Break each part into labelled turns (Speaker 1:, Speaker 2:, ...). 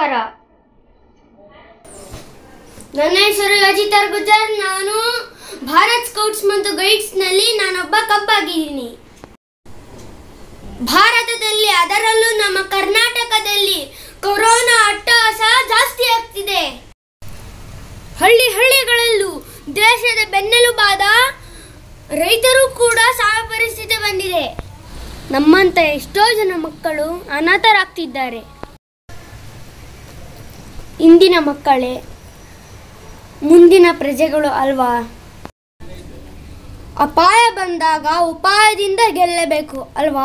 Speaker 1: ನಮಸ್ಕಾರ ನನ್ನ ಹೆಸರು ಅಜಿತಾರ್ ಗುಜರ್ ನಾನು ಭಾರತ್ ಸ್ಕೌಟ್ಸ್ ಮತ್ತು ಗೈಡ್ಸ್ನಲ್ಲಿ ನಾನೊಬ್ಬ ಕಬ್ಬಾಗಿದ್ದೀನಿ ಭಾರತದಲ್ಲಿ ಅದರಲ್ಲೂ ನಮ್ಮ ಕರ್ನಾಟಕದಲ್ಲಿ ಕೊರೋನಾ ಅಟ್ಟಹಾಸ ಜಾಸ್ತಿ ಆಗ್ತಿದೆ ಹಳ್ಳಿ ಹಳ್ಳಿಗಳಲ್ಲೂ ದೇಶದ ಬೆನ್ನೆಲುಬಾದ ರೈತರು ಕೂಡ ಸಾವ ಪರಿಸ್ಥಿತಿ ಬಂದಿದೆ ನಮ್ಮಂತ ಎಷ್ಟೋ ಜನ ಮಕ್ಕಳು ಅನಾಥರಾಗ್ತಿದ್ದಾರೆ ಇಂದಿನ ಮಕ್ಕಳೇ ಮುಂದಿನ ಪ್ರಜೆಗಳು ಅಲ್ವಾ ಅಪಾಯ ಬಂದಾಗ ಉಪಾಯದಿಂದ ಗೆಲ್ಲಬೇಕು ಅಲ್ವಾ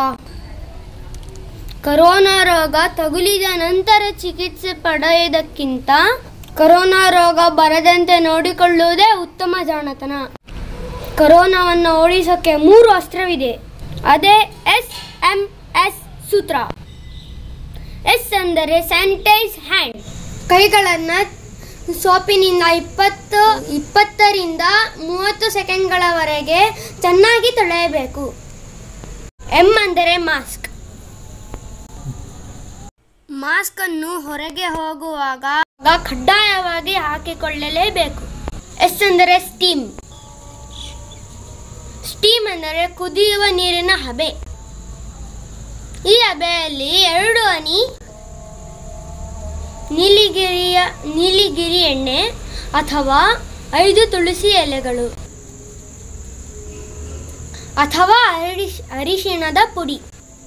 Speaker 1: ಕರೋನಾ ರೋಗ ತಗುಲಿದ ನಂತರ ಚಿಕಿತ್ಸೆ ಪಡೆಯುವುದಕ್ಕಿಂತ ಕರೋನಾ ರೋಗ ಬರದಂತೆ ನೋಡಿಕೊಳ್ಳುವುದೇ ಉತ್ತಮ ಜಾಣತನ ಕರೋನಾವನ್ನು ಓಡಿಸೋಕೆ ಮೂರು ಅಸ್ತ್ರವಿದೆ ಅದೇ ಎಸ್ ಎಂ ಎಸ್ ಸೂತ್ರ ಎಸ್ ಅಂದರೆ ಸ್ಯಾನಿಟೈಸ್ ಹ್ಯಾಂಡ್ ಕೈಗಳನ್ನು ಸೋಪಿನಿಂದ ಇಪ್ಪತ್ತು ಇಪ್ಪತ್ತರಿಂದ ಮೂವತ್ತು ಸೆಕೆಂಡ್ಗಳವರೆಗೆ ಚೆನ್ನಾಗಿ ತೊಳೆಯಬೇಕು ಎಂ ಅಂದರೆ ಮಾಸ್ಕ್ ಮಾಸ್ಕ್ ಅನ್ನು ಹೊರಗೆ ಹೋಗುವಾಗ ಕಡ್ಡಾಯವಾಗಿ ಹಾಕಿಕೊಳ್ಳಲೇಬೇಕು ಎಸ್ ಅಂದರೆ ಸ್ಟೀಮ್ ಸ್ಟೀಮ್ ಅಂದರೆ ಕುದಿಯುವ ನೀರಿನ ಹಬೆ ಈ ಹಬೆಯಲ್ಲಿ ಎರಡು ಹನಿ ನೀಲಿಗಿರಿಯ ನೀಲಿಗಿರಿ ಎಣ್ಣೆ ಅಥವಾ ಐದು ತುಳಸಿ ಎಲೆಗಳು ಅಥವಾ ಅರಿಶ್ ಅರಿಶಿಣದ ಪುಡಿ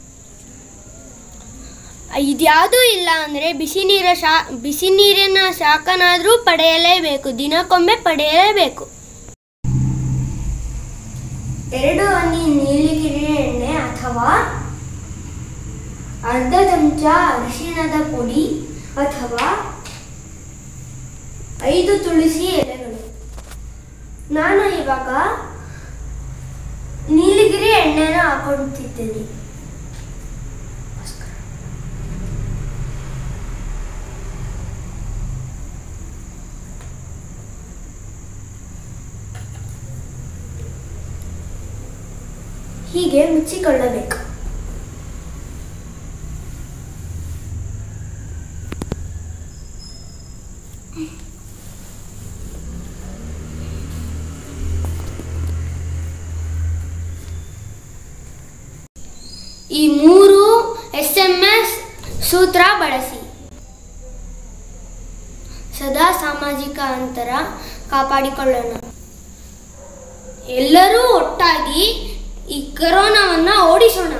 Speaker 1: ಇದ್ಯಾವುದೂ ಇಲ್ಲ ಅಂದರೆ ಬಿಸಿ ನೀರ ಶಾ ಬಿಸಿ ನೀರಿನ ಶಾಖನಾದರೂ ಪಡೆಯಲೇಬೇಕು ದಿನಕ್ಕೊಮ್ಮೆ ಪಡೆಯಲೇಬೇಕು ಎರಡು ಹನಿ ನೀಲಿಗಿರಿ ಎಣ್ಣೆ ಅಥವಾ ಅರ್ಧ ಚಮಚ ಅರಿಶಿಣದ ಪುಡಿ ಅಥವಾ ಐದು ತುಳಸಿ ಎಲೆಗಳು ನಾನು ಇವಾಗ ನೀಲಗಿರಿ ಎಣ್ಣೆನ ಹಾಕೊಳ್ತಿದ್ದೇನೆ ಹೀಗೆ ಮುಚ್ಚಿಕೊಳ್ಳಬೇಕು ಈ ಮೂರು ಎಸ್ ಎಂ ಎಸ್ ಸೂತ್ರ ಬಳಸಿ ಸದಾ ಸಾಮಾಜಿಕ ಅಂತರ ಕಾಪಾಡಿಕೊಳ್ಳೋಣ ಎಲ್ಲರೂ ಒಟ್ಟಾಗಿ ಈ ಕರೋನಾವನ್ನ ಓಡಿಸೋಣ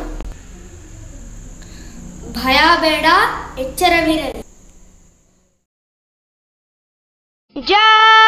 Speaker 1: ಭಯ ಬೇಡ ಎಚ್ಚರವಿರಲಿ ಜೈ